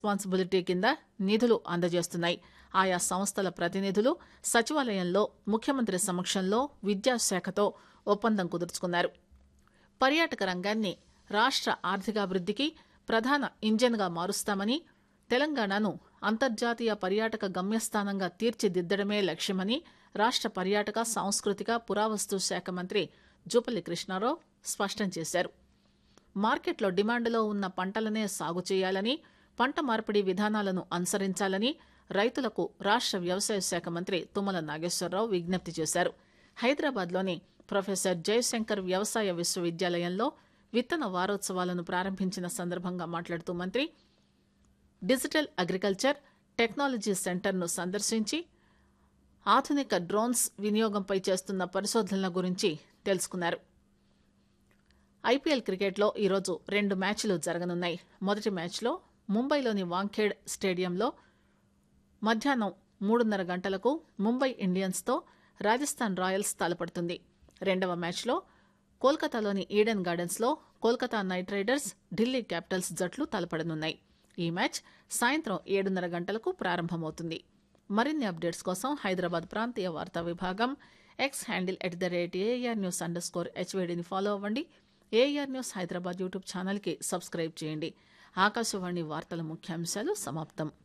responsibility కింద నిధులు అందజేస్తున్నాయి ఆయా సంస్థల ప్రతినిధులు సచివాలయంలో ముఖ్యమంత్రి సమక్షంలో విద్యాశాఖతో ఒప్పందం కుదుర్చుకున్నారు పర్యాటక రంగాన్ని రాష్ట ఆర్థికాభివృద్దికి ప్రధాన ఇంజన్గా మారుస్తామని తెలంగాణను అంతర్జాతీయ పర్యాటక గమ్యస్థానంగా తీర్చిదిద్దడమే లక్ష్యమని రాష్ట పర్యాటక సాంస్కృతిక పురావస్తు శాఖ మంత్రి జూపల్లి కృష్ణారావు స్పష్టం చేశారు మార్కెట్లో డిమాండ్లో ఉన్న పంటలనే సాగు చేయాలని పంట మార్పిడి విధానాలను అనుసరించాలని రైతులకు రాష్ట వ్యవసాయ శాఖ మంత్రి తుమ్మల నాగేశ్వరరావు విజ్ఞప్తి చేశారు హైదరాబాద్లోని ప్రొఫెసర్ జయశంకర్ వ్యవసాయ విశ్వవిద్యాలయంలో విత్తన వారోత్సవాలను ప్రారంభించిన సందర్భంగా మాట్లాడుతూ మంత్రి డిజిటల్ అగ్రికల్చర్ టెక్నాలజీ సెంటర్ను సందర్శించి ఆధునిక డ్రోన్స్ వినియోగంపై చేస్తున్న పరిశోధనల గురించి తెలుసుకున్నారు ఐపీఎల్ క్రికెట్లో ఈరోజు రెండు మ్యాచ్లు జరగనున్నాయి మొదటి మ్యాచ్లో ముంబైలోని వాంఖేడ్ స్టేడియంలో మధ్యాహ్నం మూడున్నర గంటలకు ముంబై ఇండియన్స్తో రాజస్థాన్ రాయల్స్ తలపడుతుంది రెండవ మ్యాచ్లో కోల్కతాలోని ఈడెన్ గార్డెన్స్లో Kolkata knight riders Delhi capitals జట్లు తలపడనున్నాయి ఈ మ్యాచ్ సాయంత్రం ఏడున్నర గంటలకు ప్రారంభమవుతుంది మరిన్ని అప్డేట్స్ కోసం హైదరాబాద్ ప్రాంతీయ వార్తా విభాగం X handle at the rate AIR news underscore హెచ్వేడిని ఫాలో అవ్వండి ఏఆర్ న్యూస్ హైదరాబాద్ యూట్యూబ్ ఛానల్కి సబ్స్క్రైబ్ చేయండి ఆకాశవాణి వార్తల ముఖ్యాంశాలు సమాప్తం